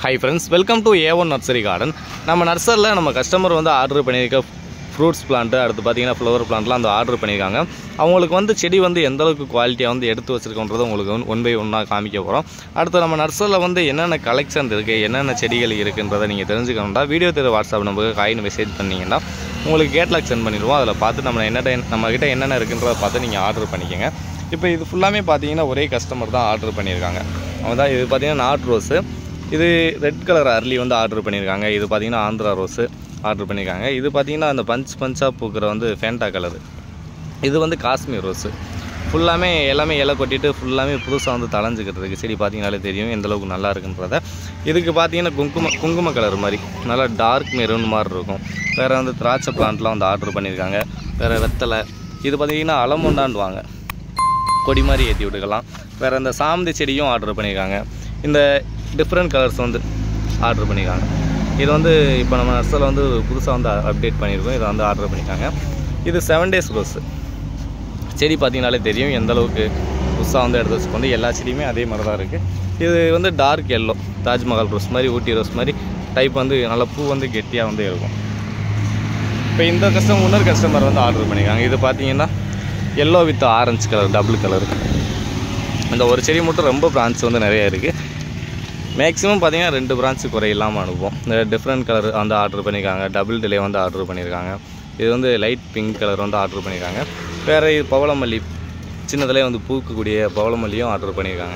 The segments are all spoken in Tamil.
high friends welcome to A one nursery garden நம்ம நர்சரியில் நம்ம கஸ்டமர் வந்து ஆர்டர் பண்ணியிருக்க ஃப்ரூட்ஸ் பிளான்ட்டு அடுத்து பார்த்தீங்கன்னா ஃப்ளவர் பிளான்ட்லாம் அந்த ஆர்டர் பண்ணியிருக்காங்க அவங்களுக்கு வந்து செடி வந்து எந்த அளவுக்கு குவாலிட்டியாக வந்து எடுத்து வச்சிருக்கோன்றதை உங்களுக்கு ஒன் பை ஒன்னாக காமிக்க போகிறோம் அடுத்து நம்ம நர்சரியில் வந்து என்னென்ன கலெக்ஷன் இருக்குது என்னென்ன செடிகள் இருக்குன்றதை நீங்கள் தெரிஞ்சுக்கணும்டா வீடியோ தெரிய வாட்ஸ்அப் நம்பருக்கு காயின் மெசேஜ் பண்ணீங்கன்னா உங்களுக்கு கேட்லாக் சென்ட் பண்ணிடுவோம் அதில் பார்த்து நம்ம என்ன நம்மக்கிட்ட என்னென்ன இருக்குன்றதை பார்த்து நீங்கள் ஆர்டர் பண்ணிக்கோங்க இப்போ இது ஃபுல்லாமே பார்த்தீங்கன்னா ஒரே கஸ்டமர் தான் ஆர்டர் பண்ணியிருக்காங்க அவங்க தான் இது பார்த்தீங்கன்னா நாட் ரோஸு இது ரெட் கலர் அரளி வந்து ஆர்டர் பண்ணியிருக்காங்க இது பார்த்தீங்கன்னா ஆந்திரா ரோஸு ஆர்டர் பண்ணியிருக்காங்க இது பார்த்தீங்கன்னா அந்த பஞ்ச் பஞ்சாக பூக்கிற வந்து ஃபேண்டா கலரு இது வந்து காஷ்மீர் ரோஸு ஃபுல்லாமே எல்லாமே இலை கொட்டிட்டு ஃபுல்லாமே புதுசாக வந்து தளைஞ்சிக்கிறதுக்கு செடி பார்த்தீங்கனாலே தெரியும் எந்த அளவுக்கு நல்லா இருக்குன்றத இதுக்கு பார்த்தீங்கன்னா குங்கும குங்கும கலர் மாதிரி நல்லா டார்க் மெரூன் மாதிரி இருக்கும் வேறு வந்து திராட்சை பிளான்ட்லாம் வந்து ஆர்டர் பண்ணியிருக்காங்க வேறு வெத்தலை இது பார்த்தீங்கன்னா அலமுண்டாண்டுவாங்க கொடி மாதிரி ஏற்றி விட்டுக்கலாம் வேறு இந்த சாமந்தி செடியும் ஆர்டர் பண்ணியிருக்காங்க இந்த டிஃப்ரெண்ட் கலர்ஸ் வந்து ஆர்டர் பண்ணியிருக்காங்க இது வந்து இப்போ நம்ம நர்சரில் வந்து புதுசாக வந்து அப்டேட் பண்ணியிருக்கோம் இதை வந்து ஆர்டர் பண்ணியிருக்காங்க இது செவன் டேஸ் ரோஸு செடி பார்த்தீங்கனாலே தெரியும் எந்த அளவுக்கு புதுசாக வந்து எடுத்து வச்சுக்கொண்டு எல்லா செடியுமே அதே மாதிரி தான் இருக்குது இது வந்து டார்க் எல்லோ தாஜ்மஹால் ரோஸ் மாதிரி ஊட்டி ரோஸ் மாதிரி டைப் வந்து நல்ல பூ வந்து கெட்டியாக வந்து இருக்கும் இப்போ இந்த கஸ்டமர் இன்னொரு கஸ்டமர் வந்து ஆர்டர் பண்ணியிருக்காங்க இது பார்த்தீங்கன்னா yellow with orange colour double colour இந்த ஒரு செடி மட்டும் ரொம்ப பிரான்ச் வந்து நிறைய இருக்குது மேக்ஸிமம் பார்த்தீங்கன்னா ரெண்டு பிரான்ச்சு குறையில்லாமல் அனுப்புவோம் இந்த டிஃப்ரெண்ட் கலர் வந்து ஆர்டர் பண்ணியிருக்காங்க டபுள் டிலே வந்து ஆர்டர் பண்ணியிருக்காங்க இது வந்து லைட் பிங்க் கலர் வந்து ஆர்டர் பண்ணியிருக்காங்க வேறு இது பவளமல்லி சின்னதுலேயே வந்து பூக்கக்கூடிய பவளமல்லியும் ஆர்டர் பண்ணியிருக்காங்க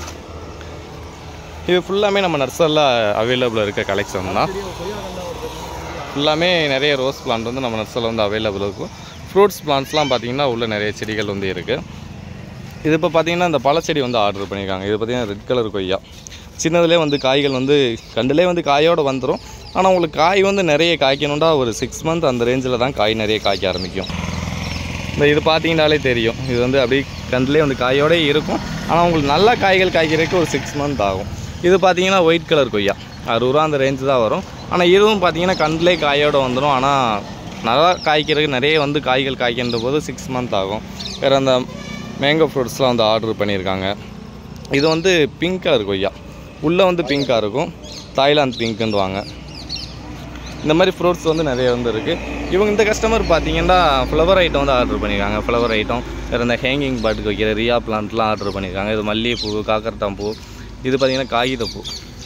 இது ஃபுல்லாமே நம்ம நர்சரியில் அவைலபிள் இருக்க கலெக்ஷன் தான் ஃபுல்லாமே நிறைய ரோஸ் பிளான்ட் வந்து நம்ம நர்சரியில் வந்து அவைலபிள் இருக்கும் ஃப்ரூட்ஸ் பிளான்ட்ஸ்லாம் பார்த்தீங்கன்னா உள்ள நிறைய செடிகள் வந்து இருக்குது இது இப்போ பார்த்தீங்கன்னா இந்த பழச்செடி வந்து ஆர்டர் பண்ணியிருக்காங்க இது பார்த்தீங்கன்னா ரெட் கலர் கொய்யா சின்னதுலேயே வந்து காய்கள் வந்து கண்டுலே வந்து காயோடு வந்துடும் ஆனால் உங்களுக்கு காய் வந்து நிறைய காய்க்கணுண்டா ஒரு சிக்ஸ் மந்த் அந்த ரேஞ்சில் தான் காய் நிறைய காய்க்க ஆரம்பிக்கும் இந்த இது பார்த்தீங்கனாலே தெரியும் இது வந்து அப்படியே கண்டுலே வந்து காயோடே இருக்கும் ஆனால் உங்களுக்கு நல்ல காய்கள் காய்க்கிறதுக்கு ஒரு சிக்ஸ் மந்த் ஆகும் இது பார்த்தீங்கன்னா ஒயிட் கலர் கொய்யா அறுபது ரூபா அந்த ரேஞ்சு தான் வரும் ஆனால் இதுவும் பார்த்தீங்கன்னா கண்டுலே காயோடு வந்துடும் ஆனால் நல்லா காய்க்கிறதுக்கு நிறைய வந்து காய்கள் காய்க்கின்ற போது சிக்ஸ் மந்த் ஆகும் வேறு அந்த மேங்கோ ஃப்ரூட்ஸ்லாம் வந்து ஆர்டர் பண்ணியிருக்காங்க இது வந்து பிங்க் கலர் கொய்யா உள்ளே வந்து பிங்காக இருக்கும் தாய்லாந்து பிங்க்குன்னுவாங்க இந்த மாதிரி ஃப்ரூட்ஸ் வந்து நிறைய வந்து இருக்குது இவங்க இந்த கஸ்டமர் பார்த்தீங்கன்னா ஃப்ளவர் ஐட்டம் வந்து ஆர்டர் பண்ணியிருக்காங்க ஃப்ளவர் ஐட்டம் வேறு இந்த ஹேங்கிங் பாட்டுக்கு வைக்கிற ரியா பிளான்ட்லாம் ஆர்டர் பண்ணியிருக்காங்க இது மல்லிகைப்பூ காக்கரட்டாம்பூ இது பார்த்தீங்கன்னா காகிதப்பூ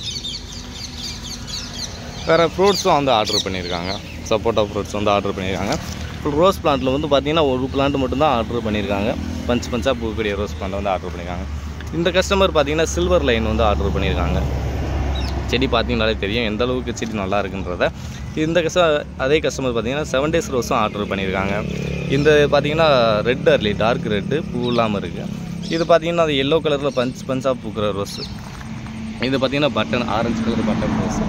வேறு ஃப்ரூட்ஸும் வந்து ஆர்டர் பண்ணியிருக்காங்க சப்போட்டா ஃப்ரூட்ஸ் வந்து ஆர்டர் பண்ணியிருக்காங்க ரோஸ் பிளான்ட்டில் வந்து பார்த்தீங்கன்னா ஒரு பிளான்ட் மட்டும்தான் ஆர்டர் பண்ணியிருக்காங்க பஞ்ச் பஞ்சாக பூக்கூடிய ரோஸ் பிளான்ட் வந்து ஆர்டர் பண்ணியிருக்காங்க இந்த கஸ்டமர் பார்த்தீங்கன்னா சில்வர் லைன் வந்து ஆர்டர் பண்ணியிருக்காங்க செடி பார்த்தீங்கனாலே தெரியும் எந்த அளவுக்கு செடி நல்லா இருக்குன்றத இந்த கஸ்ட அதே கஸ்டமர் பார்த்தீங்கன்னா செவன் டேஸ் ரோஸும் ஆர்டர் பண்ணியிருக்காங்க இந்த பார்த்தீங்கன்னா ரெட் அர்லி டார்க் ரெட்டு பூ இல்லாமல் இருக்குது இது பார்த்தீங்கன்னா அது எல்லோ கலரில் பஞ்ச் பஞ்சாக பூக்கிற ரோஸு இது பார்த்தீங்கன்னா button orange colour button rose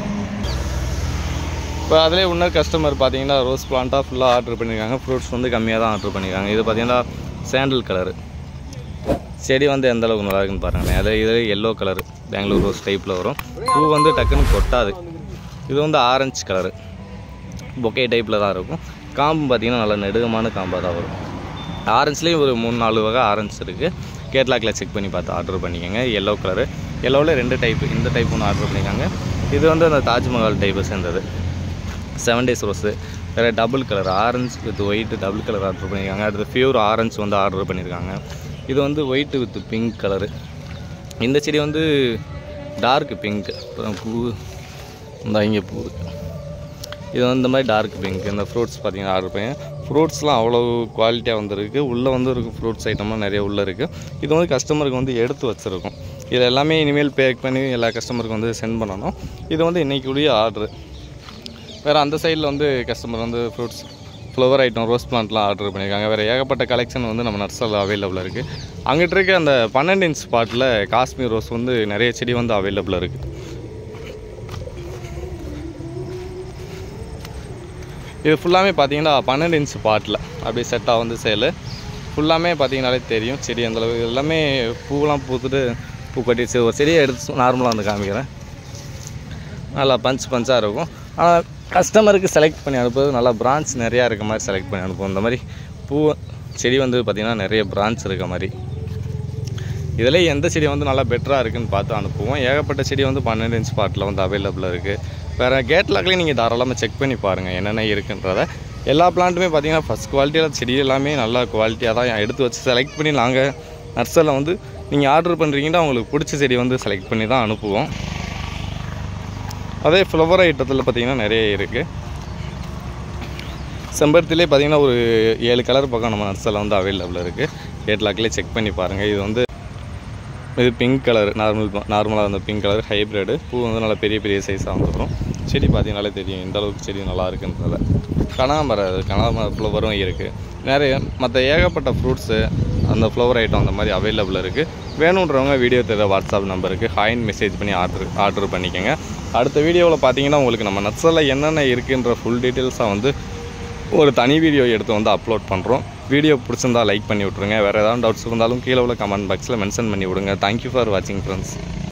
இப்போ அதிலே இன்னொரு கஸ்டமர் பார்த்தீங்கன்னா ரோஸ் பிளான்ட்டாக ஃபுல்லாக ஆர்டர் பண்ணியிருக்காங்க ஃப்ரூட்ஸ் வந்து கம்மியாக தான் ஆர்டர் பண்ணியிருக்காங்க இது பார்த்தீங்கன்னா சாண்டில் கலரு செடி வந்து எந்த அளவுக்கு நல்லா இருக்குன்னு பாருங்களேன் அது இது எல்லோ கலர் பெங்களூர் ரோஸ் டைப்பில் வரும் பூ வந்து டக்குன்னு கொட்டாது இது வந்து ஆரஞ்சு கலரு பொக்கே டைப்பில் தான் இருக்கும் காம்பு பார்த்தீங்கன்னா நல்லா நெடுகமான காம்பாக தான் வரும் ஆரஞ்சுலேயும் ஒரு மூணு நாலு வகை ஆரஞ்சு இருக்குது கேட்லாக்கில் செக் பண்ணி பார்த்து ஆர்டர் பண்ணிக்கோங்க எல்லோ கலரு எல்லோவில் ரெண்டு டைப்பு இந்த டைப் ஒன்று ஆர்டர் பண்ணியிருக்காங்க இது வந்து அந்த தாஜ்மஹால் டைப்பை சேர்ந்தது செவன் டேஸ் ரோஸு வேறு double colour orange with white double colour order பண்ணியிருக்காங்க அடுத்து ஃபியூர் ஆரஞ்சு வந்து ஆர்டர் பண்ணியிருக்காங்க இது வந்து ஒயிட் வித் பிங்க் கலரு இந்த செடி வந்து டார்க் பிங்க் அப்புறம் பூ இந்த இங்கே பூ இது வந்து இந்த மாதிரி டார்க் பிங்க் இந்த ஃப்ரூட்ஸ் பார்த்தீங்கன்னா ஆர்டர் பண்ணி ஃப்ரூட்ஸ்லாம் அவ்வளோ குவாலிட்டியாக வந்துருக்கு உள்ளே வந்து இருக்கும் ஃப்ரூட்ஸ் ஐட்டம்லாம் நிறைய உள்ளே இருக்குது இது வந்து கஸ்டமருக்கு வந்து எடுத்து வச்சுருக்கோம் இது எல்லாமே இனிமேல் பேக் பண்ணி எல்லா கஸ்டமருக்கும் வந்து சென்ட் பண்ணணும் இது வந்து இன்றைக்குரிய ஆர்டரு வேறு அந்த சைடில் வந்து கஸ்டமர் வந்து ஃப்ரூட்ஸ் ஃப்ளவர் ஐட்டம் ரோஸ் பிளான்ட்லாம் ஆர்டர் பண்ணியிருக்காங்க வேறு ஏகப்பட்ட கலெக்ஷன் வந்து நம்ம நர்சரில் அவைலபிளாக இருக்குது அங்கிட்டு இருக்க அந்த பன்னெண்டு இன்ச் ஸ்பாட்டில் காஷ்மீர் ரோஸ் வந்து நிறைய செடி வந்து அவைலபிளாக இருக்குது இது ஃபுல்லாமே பார்த்தீங்கன்னா பன்னெண்டு இன்ச் பாட்டில் அப்படியே செட்டாக வந்து சேலு ஃபுல்லாமே பார்த்தீங்கனாலே தெரியும் செடி அந்தளவு எல்லாமே பூவெலாம் பூத்துட்டு பூ கட்டிடுச்சு ஒரு செடியை எடுத்து நார்மலாக வந்து காமிக்கிறேன் நல்லா பஞ்ச் பஞ்சாக இருக்கும் ஆனால் கஸ்டமருக்கு செலக்ட் பண்ணி அனுப்புறது நல்லா பிரான்ச் நிறையா இருக்க மாதிரி செலக்ட் பண்ணி அனுப்புவோம் இந்த மாதிரி பூ செடி வந்து பார்த்திங்கன்னா நிறைய பிரான்ச் இருக்க மாதிரி இதில் எந்த செடி வந்து நல்லா பெட்டராக இருக்குன்னு பார்த்து அனுப்புவோம் ஏகப்பட்ட செடி வந்து பன்னெண்டு இன்ச் பாட்டில் வந்து அவைலபிளாக இருக்குது வேறு கேட்லாக்லேயும் நீங்கள் தாராளமாக செக் பண்ணி பாருங்கள் என்னென்ன இருக்குன்றத எல்லா பிளான்ட்டுமே பார்த்தீங்கன்னா ஃபஸ்ட் குவாலிட்டியில் செடி எல்லாமே நல்லா குவாலிட்டியாக தான் எடுத்து வச்சு செலக்ட் பண்ணி நாங்கள் நர்சரியில் வந்து நீங்கள் ஆர்டர் பண்ணுறீங்கன்னா உங்களுக்கு பிடிச்ச செடி வந்து செலக்ட் பண்ணி தான் அனுப்புவோம் அதே ஃப்ளவர் ஐட்டத்தில் பார்த்தீங்கன்னா நிறைய இருக்குது செம்பருத்திலே பார்த்தீங்கன்னா ஒரு ஏழு கலர் பக்கம் நம்ம நர்சரில் வந்து அவைலபிள் இருக்குது கேட்லாக்லேயே செக் பண்ணி பாருங்கள் இது வந்து இது பிங்க் கலர் நார்மல் நார்மலாக அந்த பிங்க் கலர் ஹைப்ரிடு பூ வந்து நல்லா பெரிய பெரிய சைஸாக வந்துடும் செடி பார்த்தீங்கனாலே தெரியும் இந்த அளவுக்கு செடி நல்லா இருக்குன்றத கனகாமரம் கனகாமரம் ஃப்ளவரும் இருக்குது நிறைய மற்ற ஏகப்பட்ட ஃப்ரூட்ஸு அந்த ஃப்ளவர் ஐட்டம் அந்த மாதிரி அவைலபிள் இருக்குது வேணுன்றவங்க வீடியோ தெரிய வாட்ஸ்அப் நம்பருக்கு ஹாயின் மெசேஜ் பண்ணி ஆர்டர் ஆர்டர் பண்ணிக்கோங்க அடுத்த வீடியோவில் பார்த்தீங்கன்னா உங்களுக்கு நம்ம நட்ஸில் என்னென்ன இருக்குன்ற ஃபுல் டீட்டெயில்ஸாக வந்து ஒரு தனி வீடியோ எடுத்து வந்து அப்லோட் பண்ணுறோம் வீடியோ பிடிச்சிருந்தா லைக் பண்ணி விட்ருங்க வேறு ஏதாவது டவுட்ஸ் இருந்தாலும் கீழே உள்ள கமெண்ட் பாக்ஸில் மென்ஷன் பண்ணி விடுங்க தேங்க்யூ ஃபார் வாட்சிங் ஃப்ரெண்ட்ஸ்